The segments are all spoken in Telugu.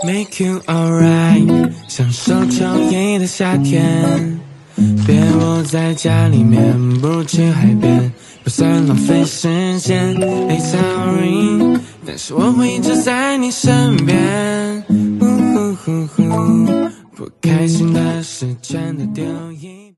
Make you alright，享受秋意的夏天。别窝在家里面，不如去海边，不算浪费时间。It's alright，但是我会一直在你身边。呼呼呼呼，不开心的事全都丢一。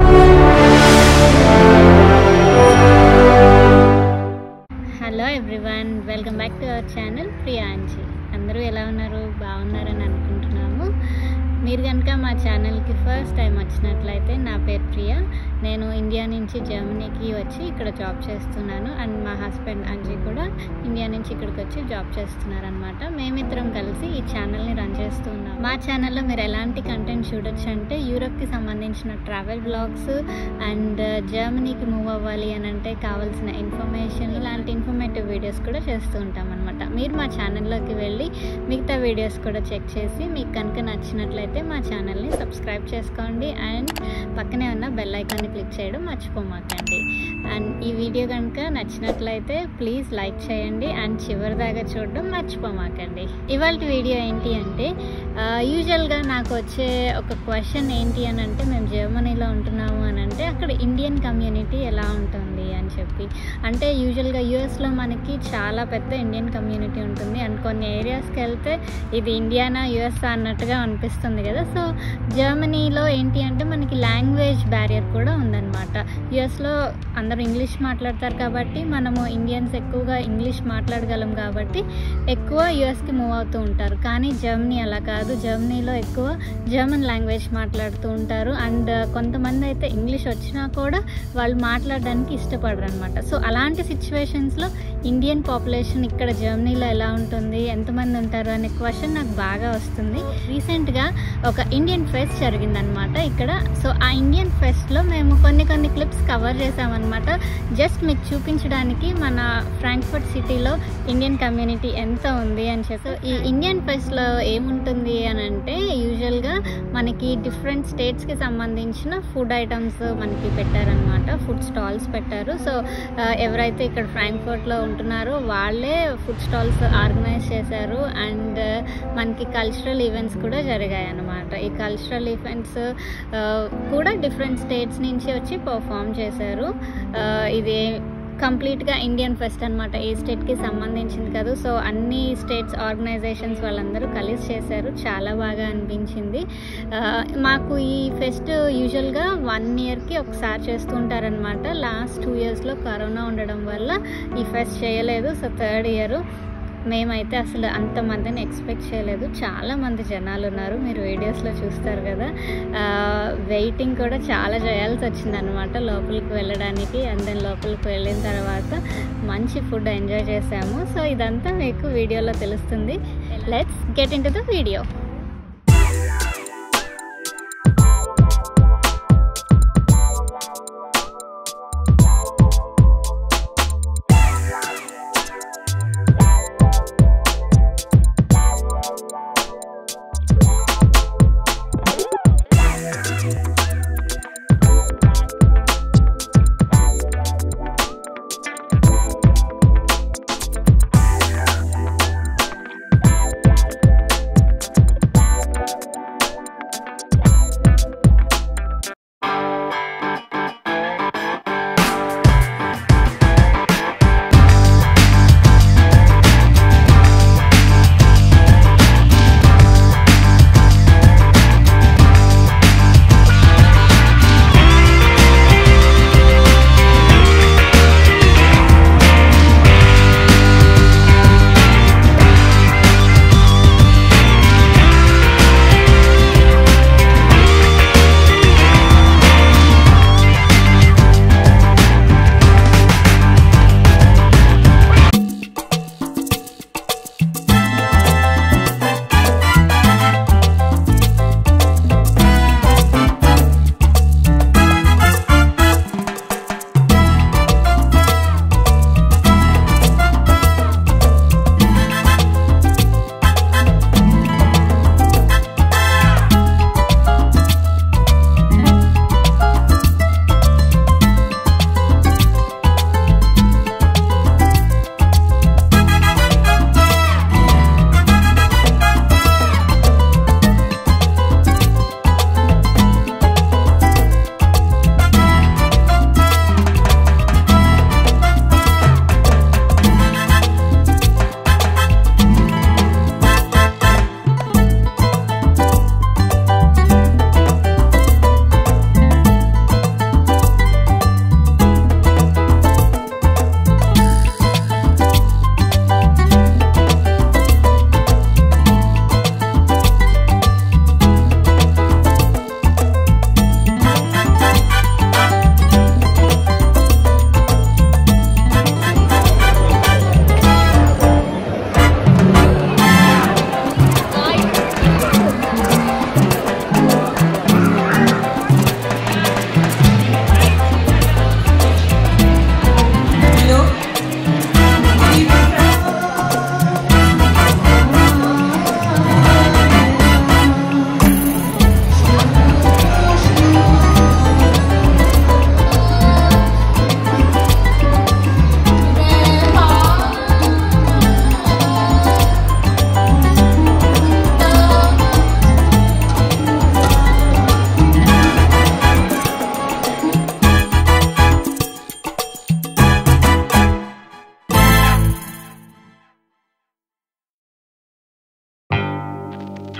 hello everyone welcome back to our channel Priyanji అందరూ ఎలా ఉన్నారు బాగున్నారని అనుకుంటున్నాము మీరు కనుక మా ఛానల్కి ఫస్ట్ టైం వచ్చినట్లయితే నా పేరు ప్రియా నేను ఇండియా నుంచి జర్మనీకి వచ్చి ఇక్కడ జాబ్ చేస్తున్నాను అండ్ మా హస్బెండ్ అంజీ కూడా ఇండియా నుంచి ఇక్కడికి వచ్చి జాబ్ చేస్తున్నారు అనమాట మేమిద్దరం కలిసి ఈ ఛానల్ని రన్ చేస్తున్నాం మా ఛానల్లో మీరు ఎలాంటి కంటెంట్ చూడొచ్చు అంటే యూరోప్కి సంబంధించిన ట్రావెల్ బ్లాగ్స్ అండ్ జర్మనీకి మూవ్ అవ్వాలి అని అంటే కావాల్సిన ఇన్ఫర్మేషన్ ఇలాంటి ఇన్ఫర్మేటివ్ వీడియోస్ కూడా చేస్తూ ఉంటాం అనమాట మీరు మా ఛానల్లోకి వెళ్ళి మిగతా వీడియోస్ కూడా చెక్ చేసి మీకు కనుక నచ్చినట్లయితే మా ఛానల్ని సబ్స్క్రైబ్ చేసుకోండి అండ్ పక్కనే ఉన్న బెల్ ఐకాన్ని క్లిక్ చేయడం మర్చిపోమాకండి అండ్ ఈ వీడియో కనుక నచ్చినట్లయితే ప్లీజ్ లైక్ చేయండి అండ్ చివరి దాకా చూడడం మర్చిపోమాకండి ఇవాళ వీడియో ఏంటి అంటే యూజువల్గా నాకు వచ్చే ఒక క్వశ్చన్ ఏంటి అని అంటే మేము జర్మనీలో ఉంటున్నాము అని అంటే అక్కడ ఇండియన్ కమ్యూనిటీ ఎలా ఉంటుంది అని చెప్పి అంటే యూజువల్గా యూఎస్లో మనకి చాలా పెద్ద ఇండియన్ కమ్యూనిటీ ఉంటుంది అండ్ కొన్ని ఏరియాస్కి వెళ్తే ఇది ఇండియానా యుఎస్ అన్నట్టుగా అనిపిస్తుంది కదా సో జర్మనీలో ఏంటి అంటే మనకి లాంగ్వేజ్ బ్యారియర్ కూడా ఉందన్నమాట యుఎస్లో అందరూ ఇంగ్లీష్ మాట్లాడతారు కాబట్టి మనము ఇండియన్స్ ఎక్కువగా ఇంగ్లీష్ మాట్లాడగలం కాబట్టి ఎక్కువ యుఎస్కి మూవ్ అవుతూ ఉంటారు కానీ జర్మనీ అలా కాదు జర్మనీలో ఎక్కువ జర్మన్ లాంగ్వేజ్ మాట్లాడుతూ ఉంటారు అండ్ కొంతమంది అయితే ఇంగ్లీష్ వచ్చినా కూడా వాళ్ళు మాట్లాడడానికి ఇష్టపడరు అనమాట సో అలాంటి సిచ్యువేషన్స్లో ఇండియన్ పాపులేషన్ ఇక్కడ జర్మనీలో ఎలా ఉంటుంది ఎంతమంది ఉంటారు అనే క్వశ్చన్ నాకు బాగా వస్తుంది రీసెంట్గా ఒక ఇండియన్ ఫెస్ట్ జరిగిందనమాట ఇక్కడ సో ఆ ఇండియన్ ఫెస్ట్లో మేము కొన్ని కొన్ని క్లిప్స్ కవర్ చేసామన్నమాట జస్ట్ మీకు చూపించడానికి మన ఫ్రాంక్ఫర్ట్ సిటీలో ఇండియన్ కమ్యూనిటీ ఎంత ఉంది అని చెప్పి ఈ ఇండియన్ ఫెస్ట్లో ఏముంటుంది అని అంటే యూజువల్గా మనకి డిఫరెంట్ స్టేట్స్కి సంబంధించిన ఫుడ్ ఐటమ్స్ మనకి పెట్టారనమాట ఫుడ్ స్టాల్స్ పెట్టారు సో ఆ, ఎవరైతే ఇక్కడ ఫ్రాంక్ఫర్ట్లో ఉంటున్నారో వాళ్ళే ఫుడ్ స్టాల్స్ ఆర్గనైజ్ చేశారు అండ్ మనకి కల్చరల్ ఈవెంట్స్ కూడా జరిగాయి అన్నమాట ఈ కల్చరల్ ఈవెంట్స్ కూడా డిఫరెంట్ స్టేట్స్ నుంచి వచ్చి పర్ఫామ్ చేశారు ఆ, ఇది కంప్లీట్గా ఇండియన్ ఫెస్ట్ అనమాట ఏ స్టేట్కి సంబంధించింది కాదు సో అన్ని స్టేట్స్ ఆర్గనైజేషన్స్ వాళ్ళందరూ కలిసి చేశారు చాలా బాగా అనిపించింది ఆ, మాకు ఈ ఫెస్ట్ యూజువల్గా వన్ ఇయర్కి ఒకసారి చేస్తూ ఉంటారనమాట లాస్ట్ టూ ఇయర్స్లో కరోనా ఉండడం వల్ల ఈ ఫెస్ట్ చేయలేదు సో థర్డ్ ఇయర్ మేమైతే అసలు అంతమందిని ఎక్స్పెక్ట్ చేయలేదు చాలా మంది జనాలు ఉన్నారు మీరు వీడియోస్లో చూస్తారు కదా వెయిటింగ్ కూడా చాలా చేయాల్సి వచ్చింది అనమాట లోపలికి వెళ్ళడానికి అండ్ దెన్ లోపలికి వెళ్ళిన తర్వాత మంచి ఫుడ్ ఎంజాయ్ చేసాము సో ఇదంతా మీకు వీడియోలో తెలుస్తుంది let's get into the video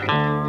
bye